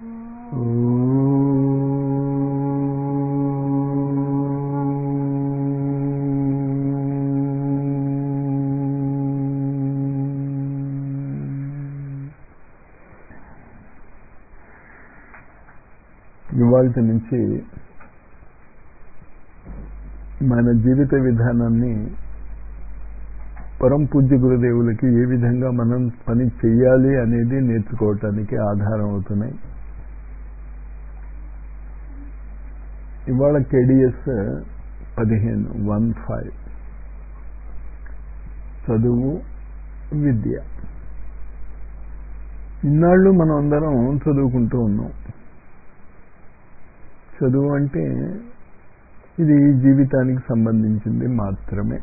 ఇవాళ నుంచి మన జీవిత విధానాన్ని పరం పూజ్య గురుదేవులకి ఏ విధంగా మనం పని చెయ్యాలి అనేది నేర్చుకోవటానికి ఆధారం అవుతున్నాయి ఇవాళ కేడిఎస్ పదిహేను వన్ ఫైవ్ చదువు విద్య ఇన్నాళ్ళు మనం అందరం చదువుకుంటూ ఉన్నాం చదువు అంటే ఇది జీవితానికి సంబంధించింది మాత్రమే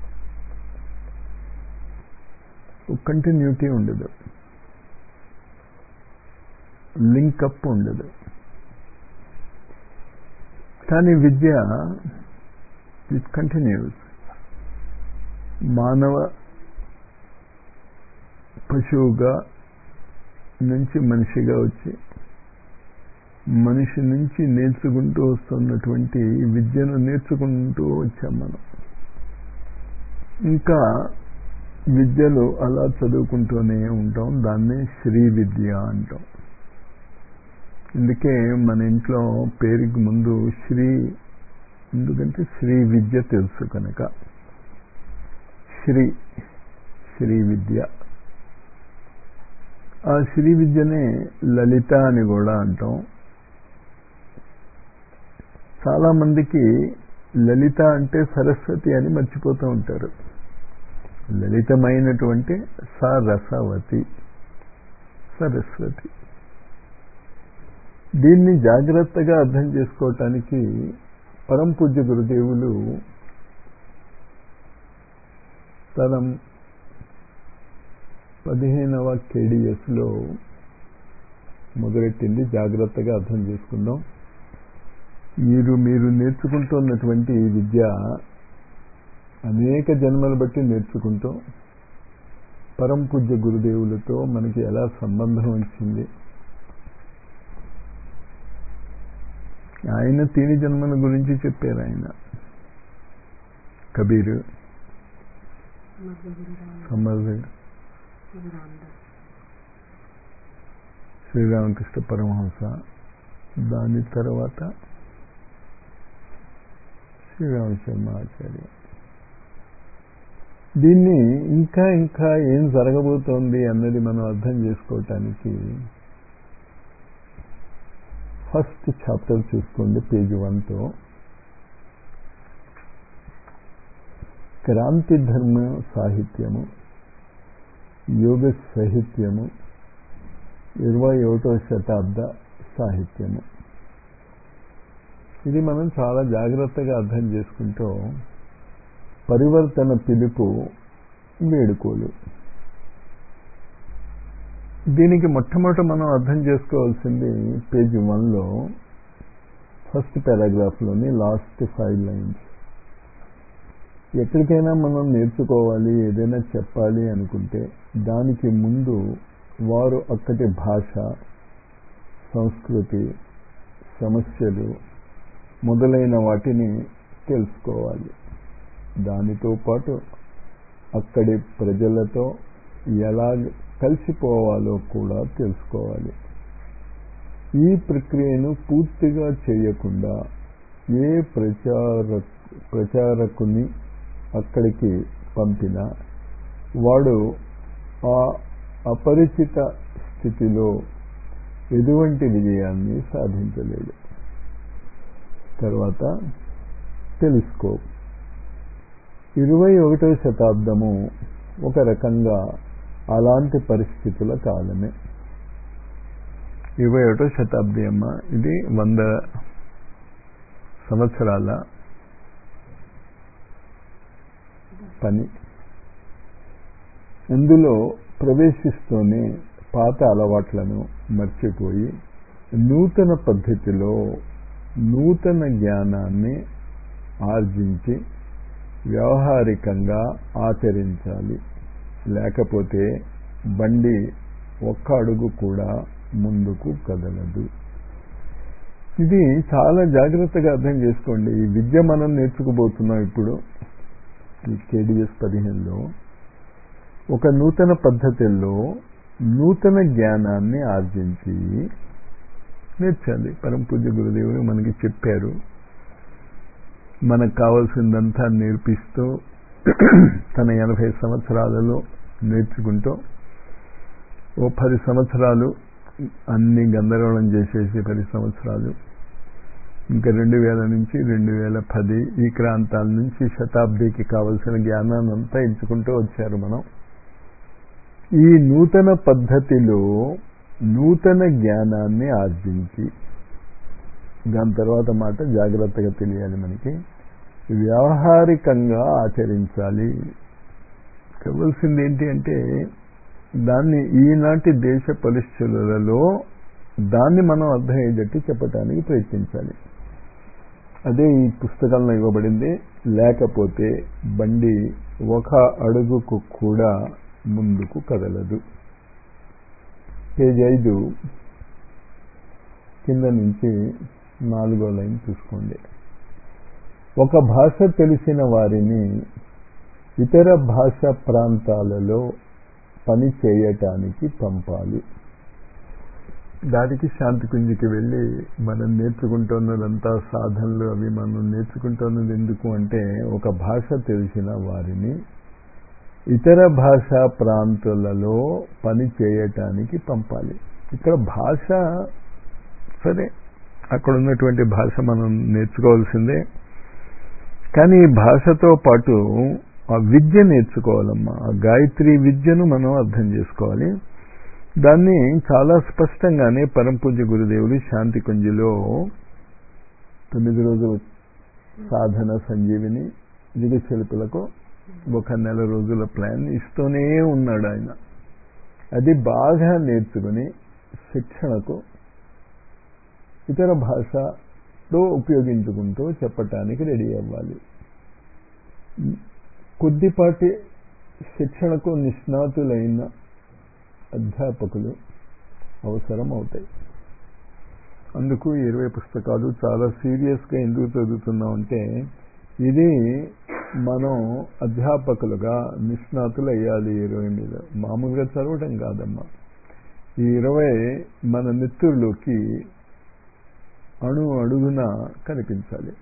కంటిన్యూటీ ఉండదు లింకప్ ఉండదు కానీ విద్య ఇట్ కంటిన్యూస్ మానవ పశువుగా నుంచి మనిషిగా వచ్చి మనిషి నుంచి నేర్చుకుంటూ వస్తున్నటువంటి విద్యను నేర్చుకుంటూ వచ్చాం మనం ఇంకా విద్యలు అలా చదువుకుంటూనే ఉంటాం దాన్నే శ్రీ విద్య అంటాం అందుకే మన ఇంట్లో పేరుకి ముందు శ్రీ ఎందుకంటే శ్రీ విద్య తెలుసు కనుక శ్రీ శ్రీ విద్య ఆ శ్రీ విద్యనే లలిత అని కూడా అంటాం చాలా మందికి లలిత అంటే సరస్వతి అని మర్చిపోతూ ఉంటారు లలితమైనటువంటి సరసవతి సరస్వతి దీన్ని జాగ్రత్తగా అర్థం చేసుకోవటానికి పరం పూజ్య గురుదేవులు తన పదిహేనవ కేడిఎస్లో మొదలెట్టింది జాగ్రత్తగా అర్థం చేసుకుందాం మీరు మీరు నేర్చుకుంటున్నటువంటి విద్య అనేక జన్మలు బట్టి నేర్చుకుంటూ పరం పూజ్య గురుదేవులతో మనకి ఎలా సంబంధం వచ్చింది ఆయన తిని జన్మల గురించి చెప్పారు ఆయన కబీర్ సమర్ శ్రీరామకృష్ణ పరమహంస దాని తర్వాత శ్రీరామ శర్మ ఆచార్య దీన్ని ఇంకా ఇంకా ఏం జరగబోతోంది అన్నది మనం అర్థం చేసుకోవటానికి ఫస్ట్ చాప్టర్ చూసుకోండి పేజ్ వన్తో క్రాంతి ధర్మ సాహిత్యము యోగ సాహిత్యము ఇరవై ఒకటో శతాబ్ద సాహిత్యము ఇది మనం చాలా జాగ్రత్తగా అర్థం చేసుకుంటూ పరివర్తన పిలుపు వేడుకోలు దీనికి మొట్టమొదట మనం అర్థం చేసుకోవాల్సింది పేజ్ వన్లో ఫస్ట్ పారాగ్రాఫ్లోని లాస్ట్ ఫైవ్ లైన్స్ ఎక్కడికైనా మనం నేర్చుకోవాలి ఏదైనా చెప్పాలి అనుకుంటే దానికి ముందు వారు అక్కడి భాష సంస్కృతి సమస్యలు మొదలైన వాటిని తెలుసుకోవాలి దానితో పాటు అక్కడి ప్రజలతో ఎలా కలిసిపోవాలో కూడా తెలుసుకోవాలి ఈ ప్రక్రియను పూర్తిగా చేయకుండా ఏ ప్రచార ప్రచారకుని అక్కడికి పంపినా వాడు ఆ అపరిచిత స్థితిలో ఎటువంటి విజయాన్ని సాధించలేడు తర్వాత టెలిస్కోప్ ఇరవై ఒకటవ శతాబ్దము ఒక రకంగా అలాంటి పరిస్థితుల కాలమే ఇరవై ఒకటో శతాబ్ది అమ్మ ఇది వంద సంవత్సరాల పని ఇందులో ప్రవేశిస్తూనే పాత అలవాట్లను మర్చిపోయి నూతన పద్ధతిలో నూతన జ్ఞానాన్ని ఆర్జించి వ్యవహారికంగా ఆచరించాలి లేకపోతే బండి ఒక్క అడుగు కూడా ముందుకు కదలదు ఇది చాలా జాగ్రత్తగా అర్థం చేసుకోండి ఈ విద్య మనం నేర్చుకోబోతున్నాం ఇప్పుడు ఈ కేడిఎస్ పదిహేనులో ఒక నూతన పద్ధతుల్లో నూతన జ్ఞానాన్ని ఆర్జించి నేర్చాలి పరమ పూజ్య గురుదేవులు మనకి చెప్పారు మనకు కావాల్సిందంతా నేర్పిస్తూ తన ఎనభై సంవత్సరాలలో నేర్చుకుంటూ ఓ పది సంవత్సరాలు అన్ని గందరగోళం చేసేసి పది సంవత్సరాలు ఇంకా రెండు వేల నుంచి రెండు వేల పది ఈ ప్రాంతాల నుంచి శతాబ్దికి కావలసిన జ్ఞానాన్ని అంతా ఎంచుకుంటూ వచ్చారు మనం ఈ నూతన పద్ధతిలో నూతన జ్ఞానాన్ని ఆర్జించి దాని తర్వాత మాట జాగ్రత్తగా తెలియాలి మనకి వ్యావహారికంగా ఆచరించాలి కావాల్సింది ఏంటి అంటే దాన్ని ఈనాటి దేశ పరిస్థితులలో దాన్ని మనం అర్థమయ్యేటట్టు చెప్పడానికి ప్రయత్నించాలి అదే ఈ పుస్తకంలో ఇవ్వబడింది లేకపోతే బండి ఒక అడుగుకు కూడా ముందుకు కదలదు పేజ్ ఐదు కింద నుంచి నాలుగో లైన్ చూసుకోండి ఒక భాష తెలిసిన వారిని ఇతర భాష ప్రాంతాలలో పని చేయటానికి పంపాలి దానికి శాంతి కుంజికి వెళ్ళి మనం నేర్చుకుంటున్నదంతా సాధనలు అవి మనం నేర్చుకుంటున్నది ఎందుకు అంటే ఒక భాష తెలిసిన వారిని ఇతర భాషా ప్రాంతాలలో పని చేయటానికి పంపాలి ఇక్కడ భాష సరే అక్కడ ఉన్నటువంటి భాష మనం నేర్చుకోవాల్సిందే కానీ ఈ భాషతో పాటు ఆ విద్య నేర్చుకోవాలమ్మా ఆ గాయత్రి విద్యను మనం అర్థం చేసుకోవాలి దాన్ని చాలా స్పష్టంగానే పరంపూజ్య గురుదేవులు శాంతి కుంజిలో తొమ్మిది రోజుల సాధన సంజీవిని యుగశిల్పులకు ఒక నెల రోజుల ప్లాన్ ఇస్తూనే ఉన్నాడు ఆయన అది బాగా నేర్చుకుని శిక్షణకు ఇతర భాషలో ఉపయోగించుకుంటూ చెప్పటానికి రెడీ అవ్వాలి కొద్దిపాటి శిక్షణకు నిష్ణాతులైన అధ్యాపకులు అవసరం అవుతాయి అందుకు ఇరవై పుస్తకాలు చాలా సీరియస్గా ఎందుకు చదువుతున్నాం అంటే ఇది మనం అధ్యాపకులుగా నిష్ణాతులు అయ్యాలి ఇరవై మీద మామూలుగా చదవడం కాదమ్మా ఈ ఇరవై మన నెత్తుల్లోకి అణు అడుగున కనిపించాలి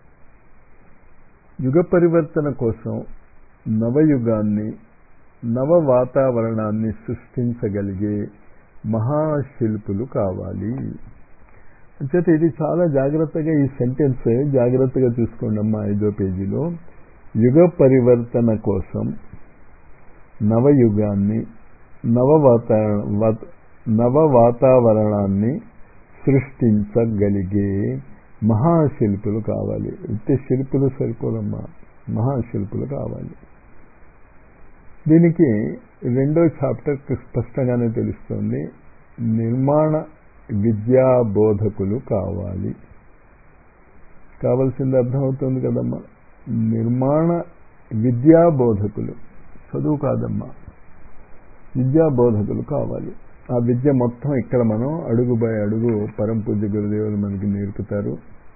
యుగ పరివర్తన కోసం నవయుగాన్ని నవ వాతావరణాన్ని సృష్టించగలిగే మహాశిల్పులు కావాలి అంచేత ఇది చాలా జాగ్రత్తగా ఈ సెంటెన్స్ జాగ్రత్తగా చూసుకోండి అమ్మా ఐదో పేజీలో యుగ పరివర్తన కోసం నవయుగాన్ని నవ వాతావరణ నవ వాతావరణాన్ని సృష్టించగలిగే మహాశిల్పులు కావాలి ఇంతే శిల్పులు సరిపోదమ్మా మహాశిల్పులు కావాలి దీనికి రెండో చాప్టర్ స్పష్టంగానే తెలుస్తుంది నిర్మాణ విద్యా బోధకులు కావాలి కావాల్సింది అర్థమవుతుంది కదమ్మా నిర్మాణ విద్యా బోధకులు చదువు కాదమ్మా విద్యా బోధకులు కావాలి ఆ విద్య మొత్తం ఇక్కడ మనం అడుగు బై అడుగు పరం పూజ్య గురుదేవులు మనకి నేర్పుతారు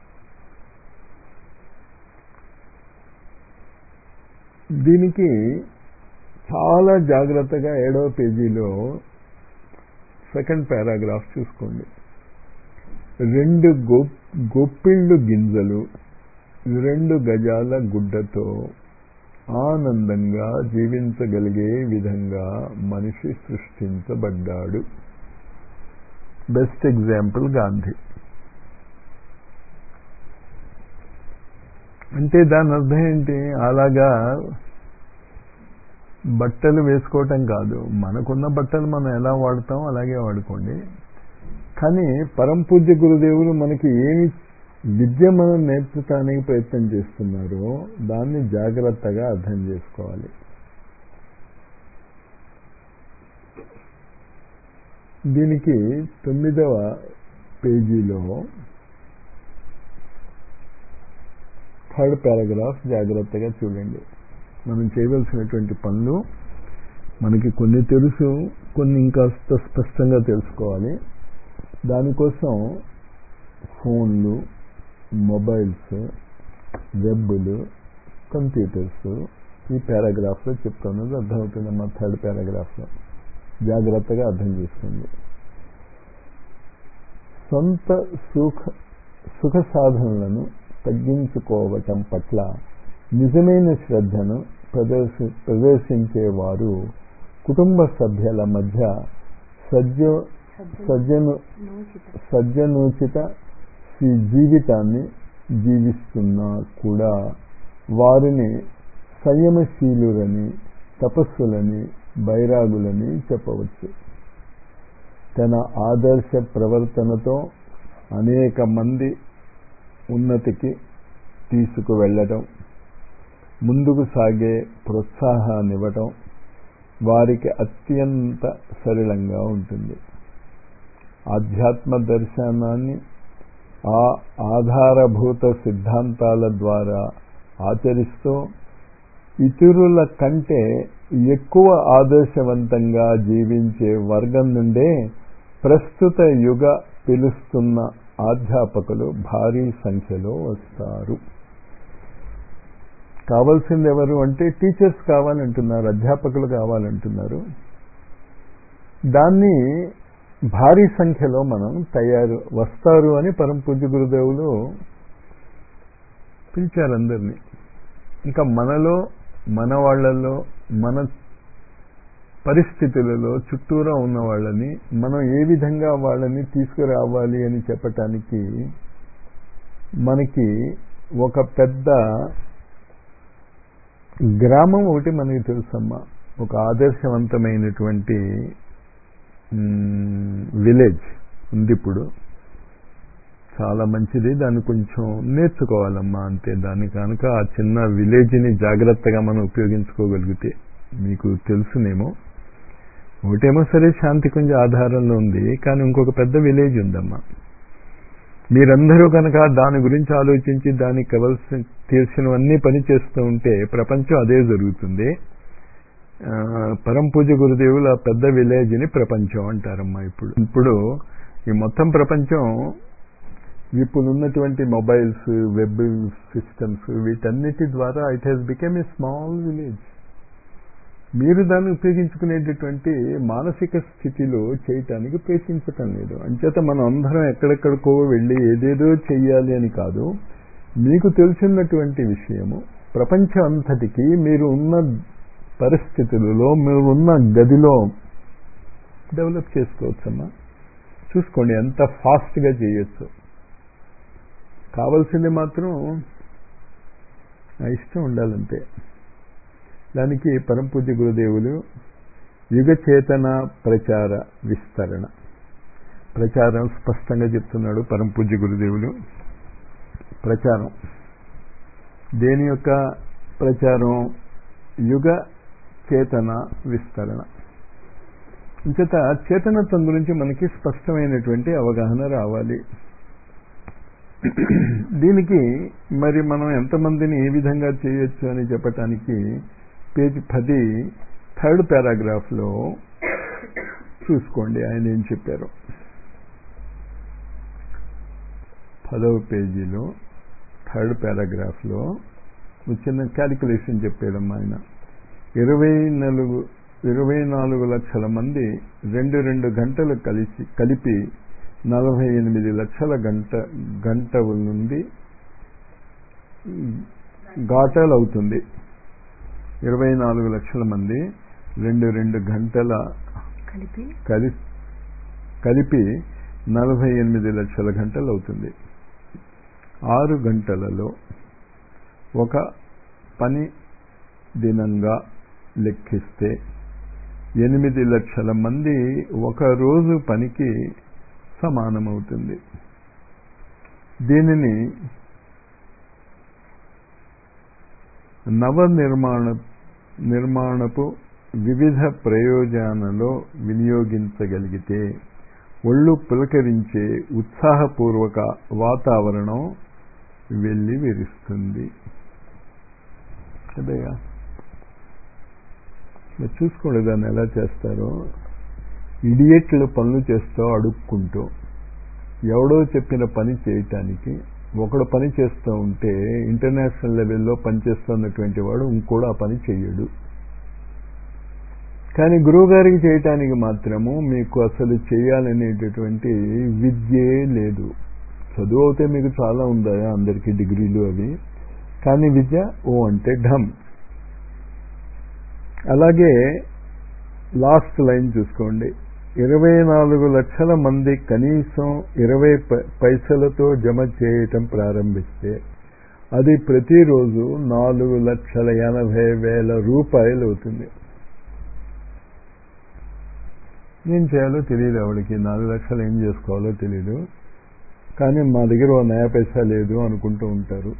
దీనికి చాలా జాగ్రత్తగా ఏడవ పేజీలో సెకండ్ పారాగ్రాఫ్ చూసుకోండి రెండు గో గొప్పిళ్ళు గింజలు రెండు గజాల గుడ్డతో ఆనందంగా జీవించగలిగే విధంగా మనిషి సృష్టించబడ్డాడు బెస్ట్ ఎగ్జాంపుల్ గాంధీ అంటే దాని అర్థం ఏంటి అలాగా బట్టలు వేసుకోవటం కాదు మనకున్న బట్టలు మనం ఎలా వాడతాం అలాగే వాడుకోండి కానీ పరంపూజ్య గురుదేవులు మనకి ఏమి విద్య మనం నేర్పడానికి ప్రయత్నం చేస్తున్నారో దాన్ని జాగ్రత్తగా అర్థం చేసుకోవాలి దీనికి తొమ్మిదవ పేజీలో థర్డ్ పారాగ్రాఫ్ జాగ్రత్తగా చూడండి మనం చేయవలసినటువంటి పనులు మనకి కొన్ని తెలుసు కొన్ని ఇంకాస్త స్పష్టంగా తెలుసుకోవాలి దానికోసం ఫోన్లు మొబైల్స్ వెబ్బులు కంప్యూటర్స్ ఈ పారాగ్రాఫ్లో చెప్తున్నది అర్థమవుతుందమ్మా థర్డ్ పారాగ్రాఫ్లో జాగ్రత్తగా అర్థం చేసుకోండి సొంత సుఖ సుఖ సాధనలను తగ్గించుకోవటం పట్ల నిజమైన శ్రద్ధను ప్రదర్శి ప్రదర్శించేవారు కుటుంబ సభ్యుల మధ్య సజ్జ సజ్జను సజ్జనోచిత జీవితాన్ని జీవిస్తున్నా కూడా వారిని సంయమశీలురని తపస్సులని బైరాగులని చెప్పవచ్చు తన ఆదర్శ ప్రవర్తనతో అనేక మంది ఉన్నతికి తీసుకువెళ్ళటం ముందుకు సాగే ప్రోత్సాహాన్నివ్వటం వారికి అత్యంత సరళంగా ఉంటుంది ఆధ్యాత్మ దర్శనాన్ని ఆ ఆధారభూత సిద్ధాంతాల ద్వారా ఆచరిస్తూ ఇతరుల కంటే ఎక్కువ ఆదర్శవంతంగా జీవించే వర్గం నుండే ప్రస్తుత యుగ పిలుస్తున్న అధ్యాపకులు భారీ సంఖ్యలో వస్తారు కావాల్సింది ఎవరు అంటే టీచర్స్ కావాలంటున్నారు అధ్యాపకులు కావాలంటున్నారు దాన్ని భారీ సంఖ్యలో మనం తయారు వస్తారు అని పరమ పూజ్య గురుదేవులు పిలిచారు అందరినీ ఇంకా మనలో మన వాళ్ళల్లో మన పరిస్థితులలో చుట్టూరా ఉన్న వాళ్ళని మనం ఏ విధంగా వాళ్ళని తీసుకురావాలి అని చెప్పటానికి మనకి ఒక పెద్ద గ్రామం ఒకటి మనకి తెలుసమ్మా ఒక ఆదర్శవంతమైనటువంటి విలేజ్ ఉంది ఇప్పుడు చాలా మంచిది దాన్ని కొంచెం నేర్చుకోవాలమ్మా అంతే దాని కనుక ఆ చిన్న విలేజ్ని జాగ్రత్తగా మనం ఉపయోగించుకోగలిగితే మీకు తెలుసునేమో ఒకటేమో సరే శాంతి కొంచెం ఆధారంలో ఉంది కానీ ఇంకొక పెద్ద విలేజ్ ఉందమ్మా మీరందరూ కనుక దాని గురించి ఆలోచించి దానికి కావలసిన తీర్చినవన్నీ పని చేస్తూ ఉంటే ప్రపంచం అదే జరుగుతుంది పరం పూజ గురుదేవులు ఆ పెద్ద విలేజ్ని ప్రపంచం అంటారమ్మా ఇప్పుడు ఇప్పుడు ఈ మొత్తం ప్రపంచం ఇప్పుడు ఉన్నటువంటి మొబైల్స్ వెబ్ సిస్టమ్స్ వీటన్నిటి ద్వారా it has become a small village మీరు దాన్ని ఉపయోగించుకునేటటువంటి మానసిక స్థితిలో చేయటానికి ప్రయత్నించటం లేదు అంచేత మనం అందరం ఎక్కడెక్కడికో వెళ్ళి ఏదేదో చెయ్యాలి అని కాదు మీకు తెలిసినటువంటి విషయము ప్రపంచం అంతటికి మీరు ఉన్న పరిస్థితులలో మీరు ఉన్న గదిలో డెవలప్ చేసుకోవచ్చమ్మా చూసుకోండి ఎంత ఫాస్ట్గా చేయొచ్చు కావలసింది మాత్రం ఇష్టం ఉండాలంతే దానికి పరంపూజ్య గురుదేవులు యుగ చేతన ప్రచార విస్తరణ ప్రచారం స్పష్టంగా చెప్తున్నాడు పరంపూజ్య గురుదేవులు ప్రచారం దేని యొక్క ప్రచారం యుగ చేతన విస్తరణ ఇంచేత చేతనత్వం గురించి మనకి స్పష్టమైనటువంటి అవగాహన రావాలి దీనికి మరి మనం ఎంతమందిని ఏ విధంగా చేయొచ్చు అని చెప్పటానికి పేజీ పది థర్డ్ పారాగ్రాఫ్లో చూసుకోండి ఆయన ఏం చెప్పారు పదవ పేజీలో థర్డ్ పారాగ్రాఫ్లో చిన్న క్యాలిక్యులేషన్ చెప్పాడమ్మా ఆయన ఇరవై నాలుగు ఇరవై నాలుగు లక్షల మంది రెండు రెండు గంటలు కలిసి కలిపి నలభై ఎనిమిది లక్షల గంట గంటల నుండి ఘాటాలు అవుతుంది ఇరవై నాలుగు లక్షల మంది రెండు రెండు గంటల కలిపి కలి కలిపి నలభై ఎనిమిది లక్షల గంటలు అవుతుంది ఆరు గంటలలో ఒక పని దినంగా లెక్కిస్తే ఎనిమిది లక్షల మంది ఒక రోజు పనికి సమానమవుతుంది దీనిని నవ నిర్మాణ నిర్మాణపు వివిధ ప్రయోజనాలలో వినియోగించగలిగితే ఒళ్ళు పులకరించే ఉత్సాహపూర్వక వాతావరణం వెళ్ళి విరుస్తుంది కదయ్యా మీరు చూసుకోండి దాన్ని ఎలా చేస్తారో ఇడియట్లు పనులు చేస్తూ అడుక్కుంటూ ఎవడో చెప్పిన పని చేయటానికి ఒకడు పని చేస్తూ ఉంటే ఇంటర్నేషనల్ లెవెల్లో పనిచేస్తున్నటువంటి వాడు ఇంకోడు ఆ పని చెయ్యడు కానీ గురువుగారికి చేయటానికి మాత్రము మీకు అసలు చేయాలనేటటువంటి విద్యే లేదు చదువు అయితే మీకు చాలా ఉందా అందరికీ డిగ్రీలు అవి కానీ విద్య ఓ అంటే ఢమ్ అలాగే లాస్ట్ లైన్ చూసుకోండి ఇరవై నాలుగు లక్షల మంది కనీసం ఇరవై పైసలతో జమ చేయటం ప్రారంభిస్తే అది ప్రతిరోజు నాలుగు లక్షల ఎనభై వేల రూపాయలు అవుతుంది ఏం చేయాలో తెలియదు ఆవిడకి నాలుగు లక్షలు ఏం చేసుకోవాలో తెలియదు కానీ మా దగ్గర ఓ నయా పైసా లేదు అనుకుంటూ ఉంటారు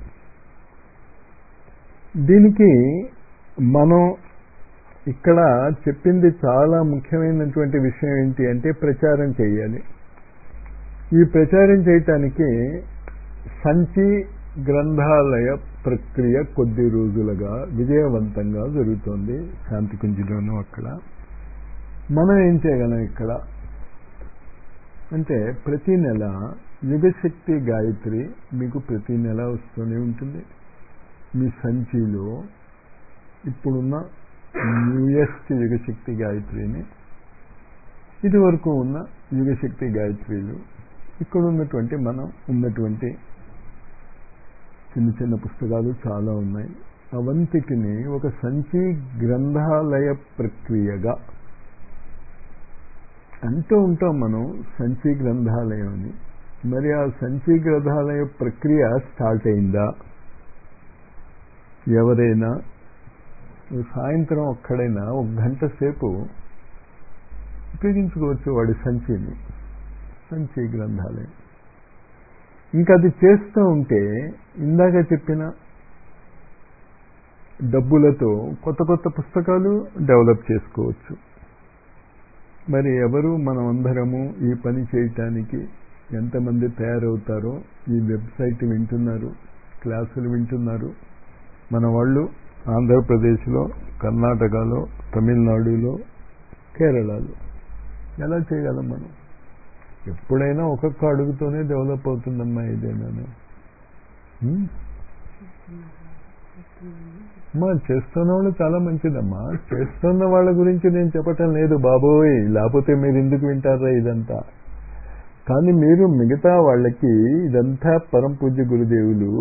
దీనికి మనం ఇక్కడ చెప్పింది చాలా ముఖ్యమైనటువంటి విషయం ఏంటి అంటే ప్రచారం చేయాలి ఈ ప్రచారం చేయటానికి సంచి గ్రంథాలయ ప్రక్రియ కొద్ది రోజులుగా విజయవంతంగా జరుగుతోంది శాంతికుంజిలోనూ అక్కడ మనం ఏం చేయగలం ఇక్కడ అంటే ప్రతి నెల యుగశక్తి గాయత్రి మీకు ప్రతి నెల వస్తూనే ఉంటుంది మీ సంచిలో ఇప్పుడున్న న్యూయెస్ట్ యుగశక్తి గాయత్రిని ఇది వరకు ఉన్న యుగశక్తి గాయత్రిలు ఇక్కడ ఉన్నటువంటి మనం ఉన్నటువంటి చిన్న చిన్న పుస్తకాలు చాలా ఉన్నాయి అవంతిటిని ఒక సంచి గ్రంథాలయ ప్రక్రియగా అంటూ ఉంటాం మనం సంచి గ్రంథాలయం అని మరి ఆ సంచి గ్రంథాలయ ప్రక్రియ స్టార్ట్ అయిందా ఎవరైనా సాయంత్రం ఒక్కడైనా ఒక గంట సేపు ఉపయోగించుకోవచ్చు వాడి సంచిని సంచి గ్రంథాలయం ఇంకా అది చేస్తూ ఉంటే ఇందాక చెప్పిన డబ్బులతో కొత్త కొత్త పుస్తకాలు డెవలప్ చేసుకోవచ్చు మరి ఎవరు మనం అందరము ఈ పని చేయటానికి ఎంతమంది తయారవుతారో ఈ వెబ్సైట్ వింటున్నారు క్లాసులు వింటున్నారు మన వాళ్ళు ఆంధ్రప్రదేశ్లో కర్ణాటకలో తమిళనాడులో కేరళలో ఎలా చేయగలం మనం ఎప్పుడైనా ఒక్కొక్క అడుగుతోనే డెవలప్ అవుతుందమ్మా ఇదేనా అమ్మా చేస్తున్న వాళ్ళు చాలా మంచిదమ్మా చేస్తున్న వాళ్ళ గురించి నేను చెప్పటం లేదు బాబోయ్ లేకపోతే మీరు ఎందుకు వింటారా ఇదంతా కానీ మీరు మిగతా వాళ్ళకి ఇదంతా పరం పూజ్య గురుదేవులు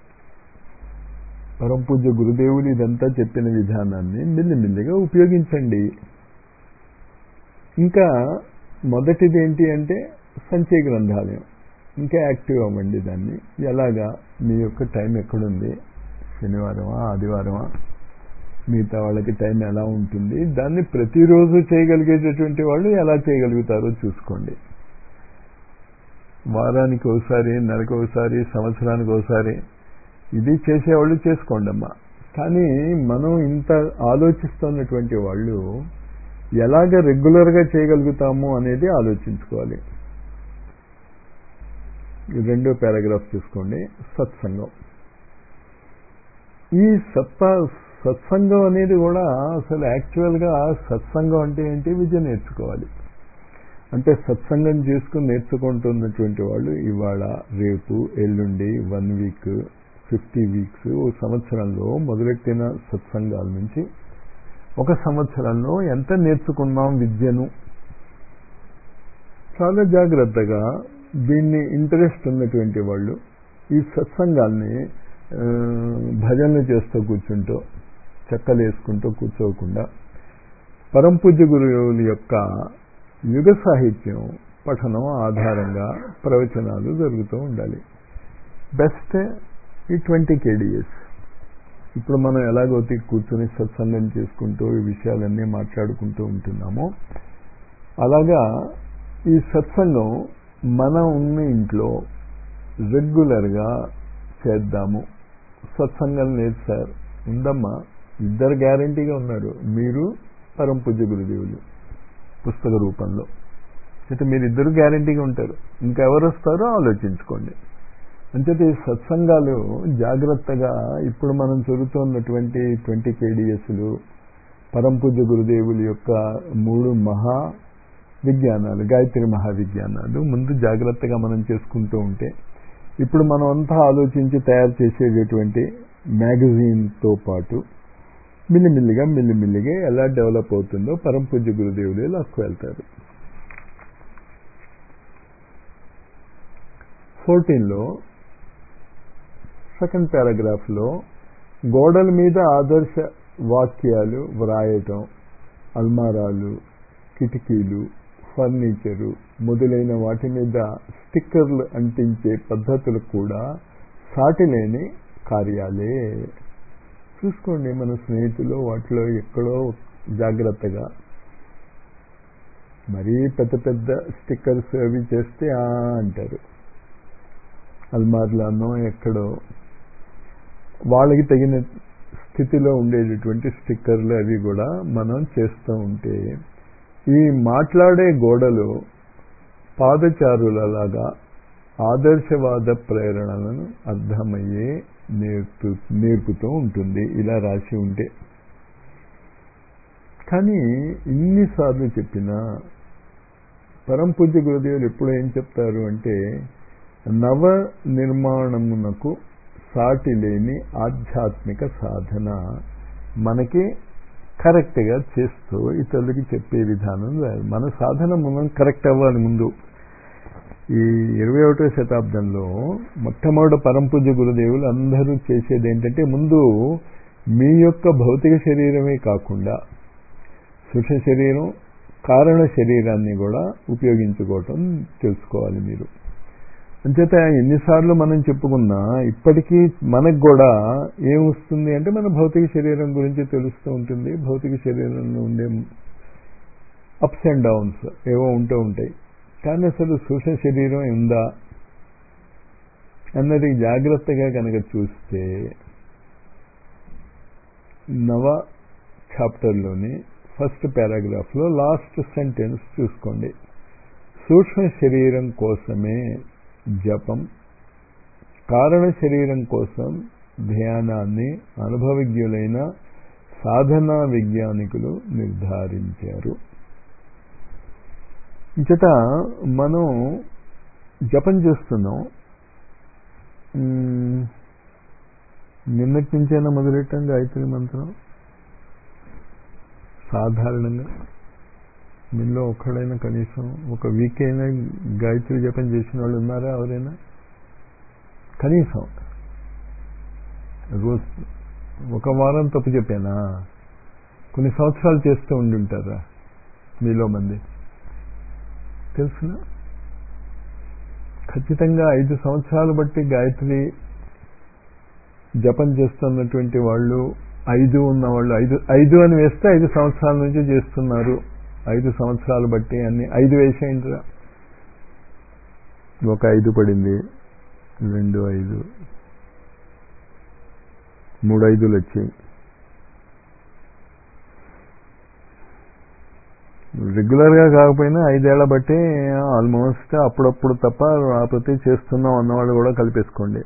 పరం పూజ్య గురుదేవులు ఇదంతా చెప్పిన విధానాన్ని మెల్లిమెల్లిగా ఉపయోగించండి ఇంకా మొదటిది ఏంటి అంటే సంచయ గ్రంథాలయం ఇంకా యాక్టివ్ అవ్వండి దాన్ని ఎలాగా మీ యొక్క టైం ఎక్కడుంది శనివారమా ఆదివారమా మిగతా వాళ్ళకి టైం ఎలా ఉంటుంది దాన్ని ప్రతిరోజు చేయగలిగేటటువంటి వాళ్ళు ఎలా చేయగలుగుతారో చూసుకోండి వారానికి ఒకసారి నెలకు ఒకసారి సంవత్సరానికి ఒకసారి ఇది చేసేవాళ్ళు చేసుకోండి అమ్మా కానీ మనం ఇంత ఆలోచిస్తున్నటువంటి వాళ్ళు ఎలాగ రెగ్యులర్గా చేయగలుగుతాము అనేది ఆలోచించుకోవాలి రెండో పారాగ్రాఫ్ చూసుకోండి సత్సంగం ఈ సత్త సత్సంగం అనేది కూడా అసలు యాక్చువల్గా సత్సంగం అంటే ఏంటి విద్య నేర్చుకోవాలి అంటే సత్సంగం చేసుకుని నేర్చుకుంటున్నటువంటి వాళ్ళు ఇవాళ రేపు ఎల్లుండి వన్ వీక్ ఫిఫ్టీ వీక్స్ ఓ సంవత్సరంలో మొదలెట్టిన సత్సంగాల నుంచి ఒక సంవత్సరంలో ఎంత నేర్చుకున్నాం విద్యను చాలా జాగ్రత్తగా దీన్ని ఇంట్రెస్ట్ ఉన్నటువంటి వాళ్ళు ఈ సత్సంగాల్ని భజనలు చేస్తూ కూర్చుంటూ చెక్కలు వేసుకుంటూ కూర్చోకుండా పరంపూజ్య గురువుల యొక్క యుగ సాహిత్యం పఠనం ఆధారంగా ప్రవచనాలు జరుగుతూ ఉండాలి బెస్ట్ ఈ ట్వంటీ కేడిఎస్ ఇప్పుడు మనం ఎలాగైతే కూర్చొని సత్సంగం చేసుకుంటూ ఈ విషయాలన్నీ మాట్లాడుకుంటూ ఉంటున్నామో అలాగా ఈ సత్సంగం మన ఉన్న ఇంట్లో రెగ్యులర్గా చేద్దాము సత్సంగం లేదు సార్ ఉందమ్మా ఇద్దరు గ్యారంటీగా ఉన్నారు మీరు పరం పూజ్య గురుదేవులు పుస్తక రూపంలో అయితే మీరు ఇద్దరు గ్యారంటీగా ఉంటారు ఇంకెవరు వస్తారో ఆలోచించుకోండి అంచేత ఈ సత్సంగాలు జాగ్రత్తగా ఇప్పుడు మనం చదువుతున్నటువంటి ట్వంటీ కేడిఎస్లు పరంపూజ్య గురుదేవుల యొక్క మూడు మహా విజ్ఞానాలు గాయత్రి మహావిజ్ఞానాలు ముందు జాగ్రత్తగా మనం చేసుకుంటూ ఉంటే ఇప్పుడు మనం అంతా ఆలోచించి తయారు చేసేటటువంటి మ్యాగజైన్తో పాటు మిల్లిమిల్లిగా మిల్లిమిల్లిగా ఎలా డెవలప్ అవుతుందో పరం పూజ్య గురుదేవులే లాక్కు వెళ్తారు ఫోర్టీన్లో సెకండ్ పారాగ్రాఫ్లో గోడల మీద ఆదర్శ వాక్యాలు వ్రాయటం అల్మారాలు కిటికీలు ఫర్నిచరు మొదలైన వాటి మీద స్టిక్కర్లు అంటించే పద్ధతులు కూడా సాటిలేని కార్యాలే చూసుకోండి మన స్నేహితులు వాటిలో ఎక్కడో జాగ్రత్తగా మరీ పెద్ద పెద్ద స్టిక్కర్స్ అవి చేస్తే ఆ అంటారు అల్మార్లానో ఎక్కడో వాళ్ళకి తగిన స్థితిలో ఉండేటటువంటి స్టిక్కర్లు అవి కూడా మనం చేస్తూ ఉంటే ఈ మాట్లాడే గోడలు పాదచారులలాగా ఆదర్శవాద ప్రేరణలను అర్థమయ్యే నేర్పు నేర్పుతూ ఉంటుంది ఇలా రాసి ఉంటే కానీ ఇన్నిసార్లు చెప్పినా పరంపూజ్య గురుదేవులు ఎప్పుడు ఏం చెప్తారు అంటే నవ నిర్మాణమునకు సాటి లేని ఆధ్యాత్మిక సాధన మనకి కరెక్ట్గా చేస్తూ ఇతరులకి చెప్పే విధానం మన సాధన మనం కరెక్ట్ అవ్వాలి ముందు ఈ ఇరవై ఒకటో శతాబ్దంలో మొట్టమొదటి పరంపూజ్య గురుదేవులు అందరూ చేసేది ఏంటంటే ముందు మీ యొక్క భౌతిక శరీరమే కాకుండా సూక్ష్మ శరీరం కారణ శరీరాన్ని కూడా ఉపయోగించుకోవటం తెలుసుకోవాలి మీరు అంచేత ఎన్నిసార్లు మనం చెప్పుకున్నా ఇప్పటికీ మనకు కూడా ఏం వస్తుంది అంటే మన భౌతిక శరీరం గురించి తెలుస్తూ ఉంటుంది భౌతిక శరీరంలో ఉండే అప్స్ అండ్ డౌన్స్ ఏవో ఉంటూ ఉంటాయి కానీ అసలు సూక్ష్మ శరీరం ఉందా అన్నది జాగ్రత్తగా కనుక చూస్తే నవ చాప్టర్లోని ఫస్ట్ పారాగ్రాఫ్లో లాస్ట్ సెంటెన్స్ చూసుకోండి సూక్ష్మ శరీరం కోసమే జపం కారణ శరీరం కోసం ధ్యానాన్ని అనుభవజ్ఞులైన సాధనా విజ్ఞానికులు నిర్ధారించారు ఇచట మనం జపం చేస్తున్నాం నిన్నటి నుంచైనా మొదలెట్టాం గాయత్రి మంత్రం సాధారణంగా మీలో ఒక్కడైనా కనీసం ఒక వీక్ అయినా గాయత్రి జపం చేసిన వాళ్ళు ఉన్నారా ఎవరైనా కనీసం రోజు ఒక వారం తప్పు చెప్పానా కొన్ని సంవత్సరాలు చేస్తూ ఉండి ఉంటారా మీలో మంది తెలుసున ఖచ్చితంగా ఐదు సంవత్సరాలు బట్టి గాయత్రి జపం చేస్తున్నటువంటి వాళ్ళు ఐదు ఉన్న వాళ్ళు ఐదు ఐదు అని వేస్తే ఐదు సంవత్సరాల నుంచి చేస్తున్నారు ఐదు సంవత్సరాలు బట్టి అన్ని ఐదు వేసేయండిరా ఒక ఐదు పడింది రెండు ఐదు మూడు ఐదులు వచ్చాయి రెగ్యులర్గా కాకపోయినా ఐదేళ్ల బట్టి ఆల్మోస్ట్ అప్పుడప్పుడు తప్ప రాకపోతే చేస్తున్నాం అన్నవాళ్ళు కూడా కలిపేసుకోండి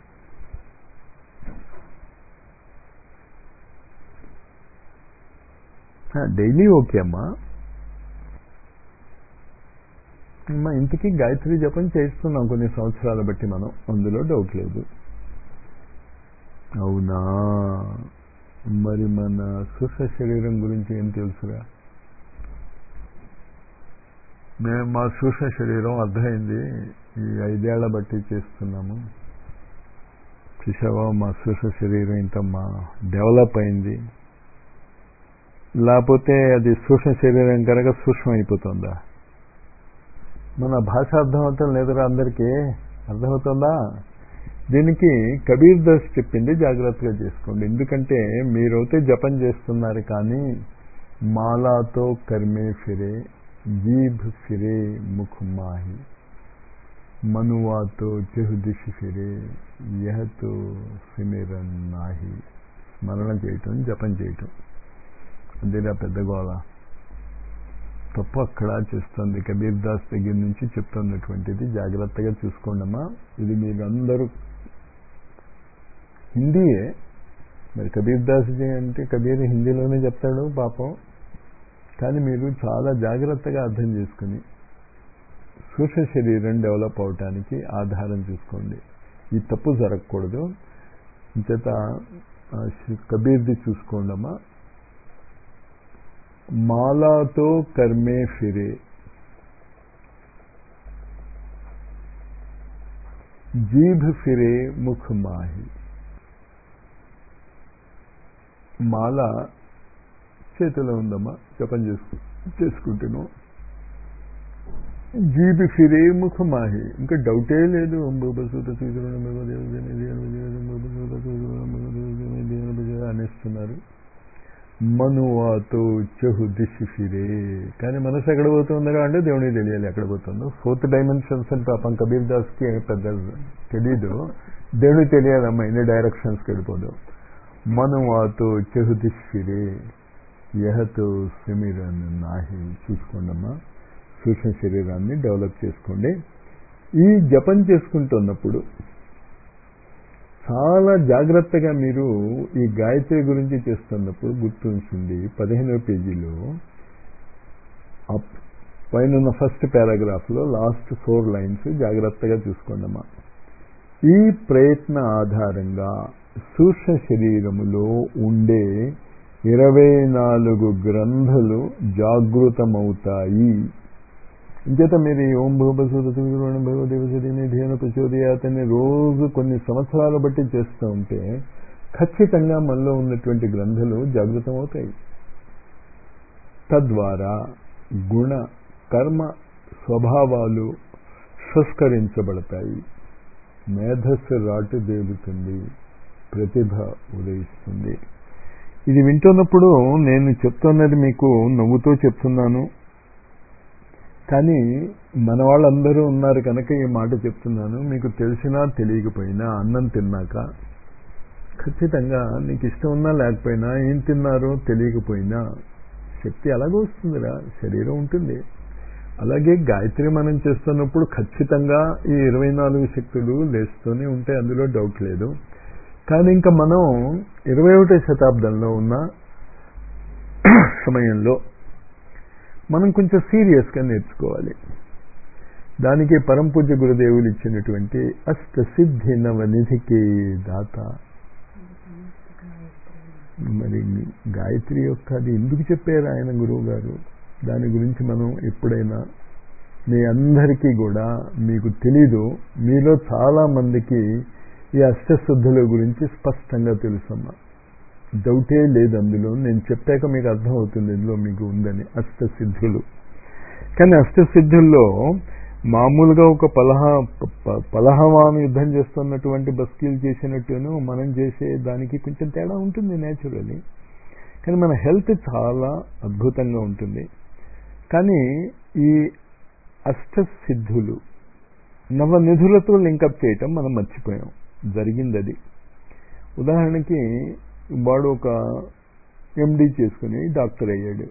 డైలీ ఓకే అమ్మా మా ఇంటికి గాయత్రి జపం చేస్తున్నాం కొన్ని సంవత్సరాల బట్టి మనం అందులో డౌట్ లేదు అవునా మరి మన సూక్ష్మ శరీరం గురించి ఏం తెలుసురా మేము మా సూక్ష్మ శరీరం అర్థమైంది ఈ ఐదేళ్ల బట్టి చేస్తున్నాము చూసావా మా సూక్ష్మ శరీరం ఇంత మా డెవలప్ అయింది లేకపోతే అది సూక్ష్మ శరీరం కనుక సూక్ష్మం అయిపోతుందా మన భాష అర్థమవుతాం లేదురా అందరికీ అర్థమవుతుందా దీనికి కబీర్ దాస్ చెప్పింది జాగ్రత్తగా చేసుకోండి ఎందుకంటే మీరైతే జపం చేస్తున్నారు కానీ మాలాతో కర్మే ఫిరే జీభ్ ఫిరే ముఖ మాహి మనువాతో చెహుదిశ ఫిరే యహతో సిమిరన్ నాహి స్మరణ చేయటం జపం చేయటం అదేనా పెద్ద గోళ తప్పు అక్కడ చేస్తుంది కబీర్ దాస్ దగ్గర నుంచి చెప్తున్నటువంటిది జాగ్రత్తగా చూసుకోండమ్మా ఇది మీరు అందరూ హిందీయే మరి కబీర్ దాస్జీ అంటే కబీర్ హిందీలోనే చెప్తాడు పాపం కానీ మీరు చాలా జాగ్రత్తగా అర్థం చేసుకుని సూక్ష్మ శరీరం డెవలప్ అవటానికి ఆధారం చూసుకోండి ఈ తప్పు జరగకూడదు చేత కబీర్ది చూసుకోండమ్మా మాలాతో కర్మే ఫిరే జీభ్ ఫిరే ముఖ మాహి మాల చేతిలో ఉందమ్మా జపం చేసుకు చేసుకుంటున్నాం జీబి ఫిరే ముఖ మాహి ఇంకా డౌటే లేదు అనేస్తున్నారు మనువాతో చెహు దిశి ఫిరే కానీ మనసు ఎక్కడ పోతుందో అంటే దేవునికి తెలియాలి ఎక్కడ పోతుందో ఫోర్త్ డైమెన్షన్స్ అని పాపం కబీర్ దాస్కి పెద్ద తెలీదు దేవుడికి తెలియాలమ్మా ఎన్ని డైరెక్షన్స్కి వెళ్ళిపోదు మనువాతో చెహు దిశి ఫిరే యహతో సిమిరన్ నాహి చూసుకోండమ్మా సూక్ష్మ శరీరాన్ని డెవలప్ చేసుకోండి ఈ జపం చేసుకుంటున్నప్పుడు చాలా జాగ్రత్తగా మీరు ఈ గాయత్రి గురించి చేస్తున్నప్పుడు గుర్తుంచుండి పదిహేనవ పేజీలో పైన ఫస్ట్ పారాగ్రాఫ్లో లాస్ట్ ఫోర్ లైన్స్ జాగ్రత్తగా చూసుకోండమ్మా ఈ ప్రయత్న ఆధారంగా సూక్ష్మ శరీరములో ఉండే ఇరవై నాలుగు గ్రంథులు జాగృతమవుతాయి ఇంచేత మీరు ఈ ఓం భూపసూరతి భగవదేవసరిని ధ్యాన ప్రచోదయాతని రోజు కొన్ని సంవత్సరాలు బట్టి చేస్తూ ఉంటే ఖచ్చితంగా మనలో ఉన్నటువంటి గ్రంథులు జాగృతం అవుతాయి తద్వారా గుణ కర్మ స్వభావాలు సంస్కరించబడతాయి మేధస్సు రాటు దేలుతుంది ప్రతిభ ఉదయిస్తుంది ఇది వింటున్నప్పుడు నేను చెప్తున్నది మీకు నవ్వుతో చెప్తున్నాను కానీ మన వాళ్ళందరూ ఉన్నారు కనుక ఈ మాట చెప్తున్నాను మీకు తెలిసినా తెలియకపోయినా అన్నం తిన్నాక ఖచ్చితంగా నీకు ఇష్టం ఉన్నా లేకపోయినా ఏం తిన్నారో తెలియకపోయినా శక్తి అలాగే వస్తుందిరా శరీరం ఉంటుంది అలాగే గాయత్రి మనం చేస్తున్నప్పుడు ఖచ్చితంగా ఈ ఇరవై నాలుగు శక్తులు లేస్తూనే ఉంటాయి అందులో డౌట్ లేదు కానీ ఇంకా మనం ఇరవై ఒకటో శతాబ్దంలో ఉన్న సమయంలో మనం కొంచెం సీరియస్గా నేర్చుకోవాలి దానికి పరంపూజ్య గురుదేవులు ఇచ్చినటువంటి అష్టసిద్ధి నవనిధికి దాత మరి గాయత్రి యొక్క అది ఎందుకు చెప్పారు ఆయన గురువు గారు దాని గురించి మనం ఎప్పుడైనా మీ అందరికీ కూడా మీకు తెలీదు మీలో చాలా మందికి ఈ అష్టశుద్ధుల గురించి స్పష్టంగా తెలుసమ్మా డౌటే లేదు అందులో నేను చెప్పాక మీకు అర్థమవుతుంది ఇందులో మీకు ఉందని అష్టసిద్ధులు కానీ అష్టసిద్ధుల్లో మామూలుగా ఒక పలహ పలహవాను యుద్ధం చేస్తున్నటువంటి బస్కీలు చేసినట్టును మనం చేసే దానికి కొంచెం తేడా ఉంటుంది నేచురలీ కానీ మన హెల్త్ చాలా అద్భుతంగా ఉంటుంది కానీ ఈ అష్టసిద్ధులు నవనిధులతో లింకప్ చేయటం మనం మర్చిపోయాం జరిగింది అది ఉదాహరణకి వాడు ఒక ఎండి చేసుకుని డాక్టర్ అయ్యాడు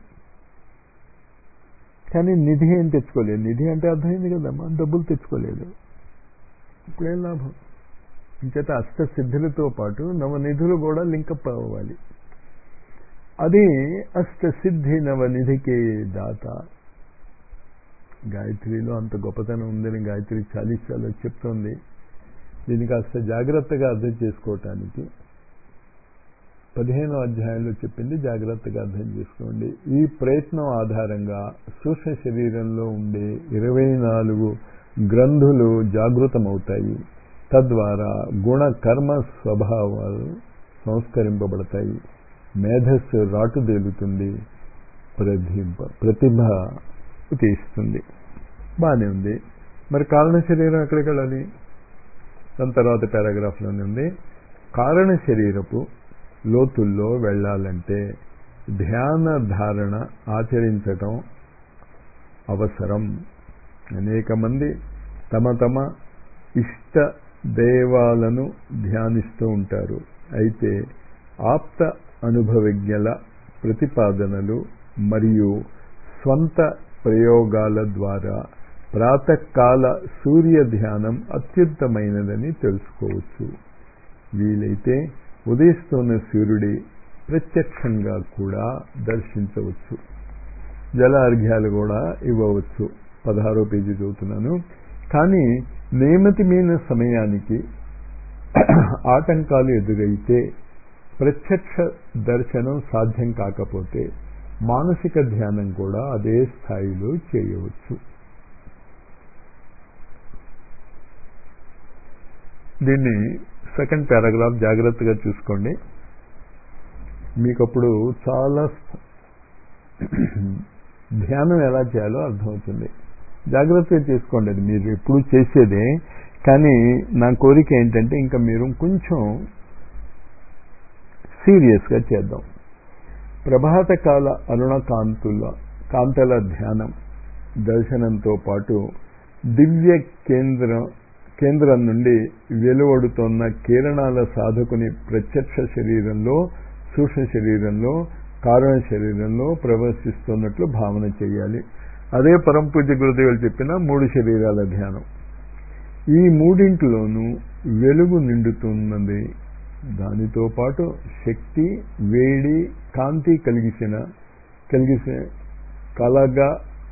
కానీ నిధి ఏం తెచ్చుకోలేదు నిధి అంటే అర్థమైంది కదమ్మా డబ్బులు తెచ్చుకోలేదు ఇప్పుడేం లాభం ఇంచేత అష్టసిద్ధులతో పాటు నవనిధులు కూడా లింకప్ అవ్వాలి అది అష్టసిద్ధి నవనిధికి దాత గాయత్రిలో అంత గొప్పతనం ఉందని గాయత్రి చాలీసాలో చెప్తోంది దీన్ని కాస్త జాగ్రత్తగా అర్థం చేసుకోవటానికి పదిహేనో అధ్యాయంలో చెప్పింది జాగ్రత్తగా అర్థం చేసుకోండి ఈ ప్రయత్నం ఆధారంగా సూక్ష్మ శరీరంలో ఉండే ఇరవై నాలుగు గ్రంథులు జాగృతమవుతాయి తద్వారా గుణ కర్మ స్వభావాలు సంస్కరింపబడతాయి మేధస్సు రాటుదేలుతుంది ప్రతిభ ప్రతిభ తీస్తుంది బాగానే ఉంది మరి కారణ శరీరం ఎక్కడికి వెళ్ళాలి దాని తర్వాత పారాగ్రాఫ్లోనే ఉంది కారణ శరీరపు లోతుల్లో వెళ్ళాలంటే ధ్యాన ధారణ ఆచరించటం అవసరం అనేక మంది తమ తమ ఇష్ట దేవాలను ధ్యానిస్తూ ఉంటారు అయితే ఆప్త అనుభవజ్ఞల ప్రతిపాదనలు మరియు స్వంత ప్రయోగాల ద్వారా ప్రాతకాల సూర్య ధ్యానం అత్యుత్తమైనదని తెలుసుకోవచ్చు వీలైతే ఉదయిస్తున్న సూర్యుడి ప్రత్యక్షంగా కూడా దర్శించవచ్చు జల అర్ఘ్యాలు కూడా ఇవ్వవచ్చు పదహారో పేజీ చదువుతున్నాను కానీ నియమితమైన సమయానికి ఆటంకాలు ఎదురైతే ప్రత్యక్ష దర్శనం సాధ్యం కాకపోతే మానసిక ధ్యానం కూడా అదే స్థాయిలో చేయవచ్చు దీన్ని సెకండ్ పారాగ్రాఫ్ జాగ్రత్తగా చూసుకోండి మీకు అప్పుడు చాలా ధ్యానం ఎలా చేయాలో అర్థమవుతుంది జాగ్రత్తగా చేసుకోండి అది మీరు ఎప్పుడు చేసేదే కానీ నా కోరిక ఏంటంటే ఇంకా మీరు కొంచెం సీరియస్గా చేద్దాం ప్రభాత కాల అరుణ కాంతుల కాంతల ధ్యానం దర్శనంతో పాటు దివ్య కేంద్రం కేంద్రం నుండి వెలువడుతోన్న కిరణాల సాధకుని ప్రత్యక్ష శరీరంలో సూక్ష్మ శరీరంలో కారణ శరీరంలో ప్రవేశిస్తున్నట్లు భావన చేయాలి అదే పరంపూజ్య గురుదేవులు చెప్పిన మూడు శరీరాల ధ్యానం ఈ మూడింటిలోనూ వెలుగు నిండుతున్నది దానితో పాటు శక్తి వేడి కాంతి కలిగిసిన కలిగిసిన కలగా